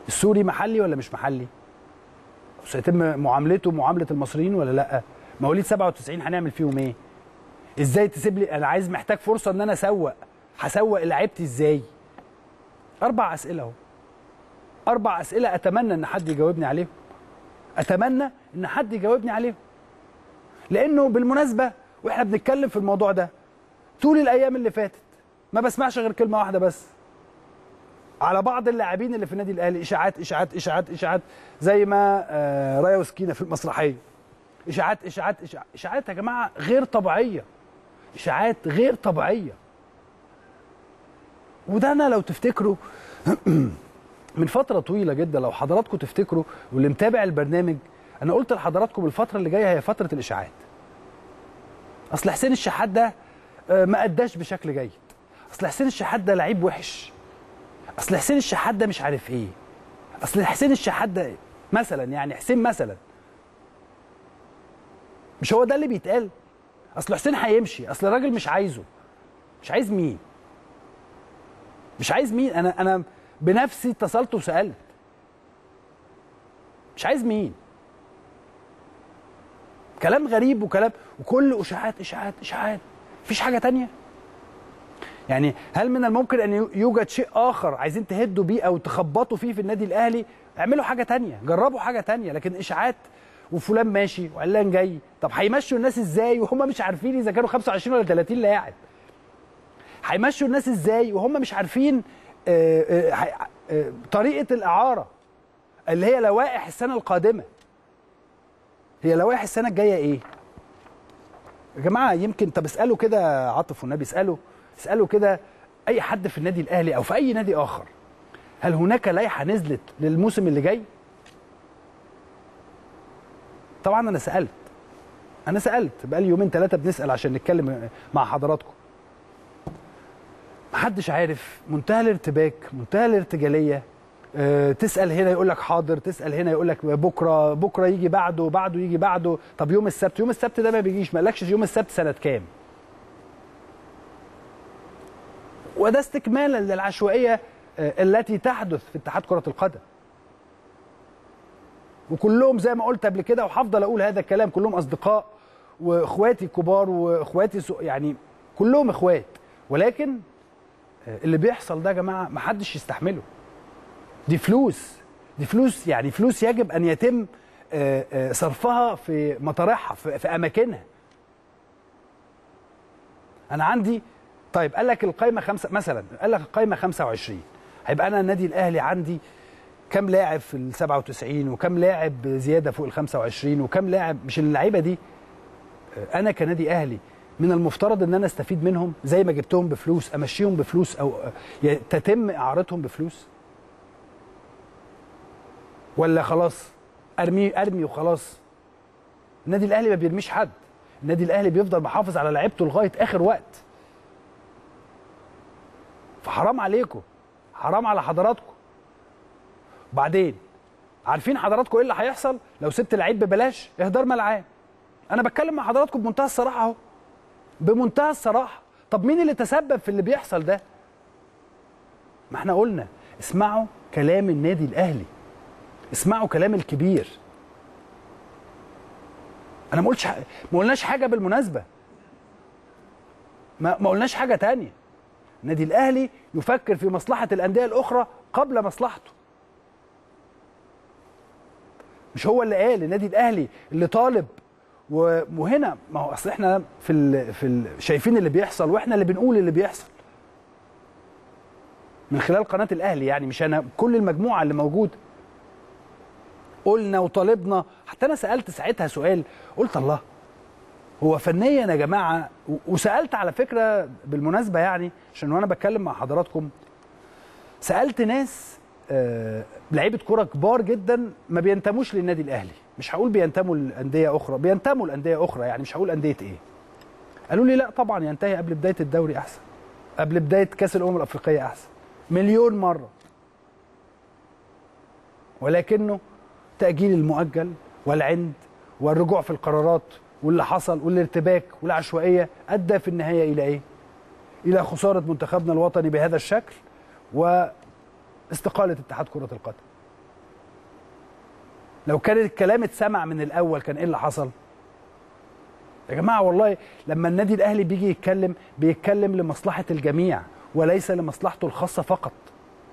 السوري محلي ولا مش محلي سيتم معاملته معامله المصريين ولا لا مواليد 97 هنعمل فيهم ايه ازاي تسيب لي انا عايز محتاج فرصه ان انا اسوق هسوق لعيبتي ازاي اربع اسئله اهو اربع اسئله اتمنى ان حد يجاوبني عليهم اتمنى ان حد يجاوبني عليهم لانه بالمناسبه واحنا بنتكلم في الموضوع ده طول الايام اللي فاتت ما بسمعش غير كلمه واحده بس على بعض اللاعبين اللي في النادي الاهلي اشاعات اشاعات اشاعات اشاعات زي ما آه رايا وسكينه في المسرحيه اشاعات اشاعات اشاعات اشاعات يا جماعه غير طبيعيه اشاعات غير طبيعيه وده انا لو تفتكروا من فتره طويله جدا لو حضراتكم تفتكروا واللي متابع البرنامج انا قلت لحضراتكم الفتره اللي جايه هي فتره الاشاعات اصل حسين الشحات ده ما اداش بشكل جيد اصل حسين الشحات ده لعيب وحش اصل حسين الشحات ده مش عارف ايه اصل حسين الشحات ده مثلا يعني حسين مثلا مش هو ده اللي بيتقال اصل حسين هيمشي اصل الراجل مش عايزه مش عايز مين مش عايز مين انا انا بنفسي اتصلت وسالت مش عايز مين كلام غريب وكلام وكل اشاعات اشاعات اشاعات مفيش حاجه تانية يعني هل من الممكن ان يوجد شيء اخر عايزين تهدوا بيه او تخبطوا فيه في النادي الاهلي اعملوا حاجه تانية جربوا حاجه تانية لكن اشاعات وفلان ماشي وعلان جاي طب هيمشوا الناس ازاي وهم مش عارفين اذا كانوا 25 ولا 30 لاعب هيمشوا الناس ازاي وهم مش عارفين آآ آآ آآ طريقه الاعاره اللي هي لوائح السنه القادمه هي لوائح السنه الجايه ايه يا جماعه يمكن طب اسالوا كده عاطف والنبي اسالوا اسالوا كده اي حد في النادي الاهلي او في اي نادي اخر هل هناك لائحه نزلت للموسم اللي جاي طبعا انا سالت انا سالت بقالي يومين ثلاثه بنسال عشان نتكلم مع حضراتكم محدش عارف منتهى الارتباك منتهى الارتجاليه أه تسال هنا يقول لك حاضر تسال هنا يقول لك بكره بكره يجي بعده بعده يجي بعده طب يوم السبت يوم السبت ده ما بيجيش ما قالكش يوم السبت سنه كام وده استكمالا للعشوائيه التي تحدث في اتحاد كره القدم وكلهم زي ما قلت قبل كده وهفضل اقول هذا الكلام كلهم اصدقاء واخواتي كبار واخواتي يعني كلهم اخوات ولكن اللي بيحصل ده يا جماعه ما حدش يستحمله دي فلوس دي فلوس يعني فلوس يجب ان يتم صرفها في مطارحها في اماكنها انا عندي طيب قال لك القايمه خمسة مثلا قال لك القايمه 25 هيبقى انا النادي الاهلي عندي كم لاعب في ال 97 وكم لاعب زياده فوق ال 25 وكم لاعب مش اللعيبه دي انا كنادي اهلي من المفترض ان انا استفيد منهم زي ما جبتهم بفلوس امشيهم بفلوس او تتم اعارتهم بفلوس ولا خلاص ارمي ارمي وخلاص النادي الاهلي ما بيرميش حد النادي الاهلي بيفضل محافظ على لعيبته لغايه اخر وقت فحرام عليكم حرام على حضراتكم وبعدين عارفين حضراتكم ايه اللي هيحصل لو سبت لعيب ببلاش اهدار ملعان انا بتكلم مع حضراتكم بمنتهى الصراحه اهو بمنتهى الصراحه طب مين اللي تسبب في اللي بيحصل ده ما احنا قلنا اسمعوا كلام النادي الاهلي اسمعوا كلام الكبير انا ما قلتش ما قلناش حاجه بالمناسبه ما ما قلناش حاجه تانية النادي الاهلي يفكر في مصلحه الانديه الاخرى قبل مصلحته مش هو اللي قال النادي الاهلي اللي طالب وهنا ما هو اصل احنا في ال في ال شايفين اللي بيحصل واحنا اللي بنقول اللي بيحصل من خلال قناه الاهلي يعني مش انا كل المجموعه اللي موجوده قلنا وطالبنا حتى انا سالت ساعتها سؤال قلت الله هو فنيا يا جماعه وسالت على فكره بالمناسبه يعني عشان وانا بتكلم مع حضراتكم سالت ناس آه لعيبه كوره كبار جدا ما بينتموش للنادي الاهلي مش هقول بينتموا لانديه اخرى بينتموا لانديه اخرى يعني مش هقول انديه ايه قالوا لي لا طبعا ينتهي قبل بدايه الدوري احسن قبل بدايه كاس الامم الافريقيه احسن مليون مره ولكنه تاجيل المؤجل والعند والرجوع في القرارات واللي حصل والارتباك والعشوائيه ادى في النهايه الى ايه؟ الى خساره منتخبنا الوطني بهذا الشكل واستقاله اتحاد كره القدم. لو كان الكلام اتسمع من الاول كان ايه اللي حصل يا جماعه والله لما النادي الاهلي بيجي يتكلم بيتكلم لمصلحه الجميع وليس لمصلحته الخاصه فقط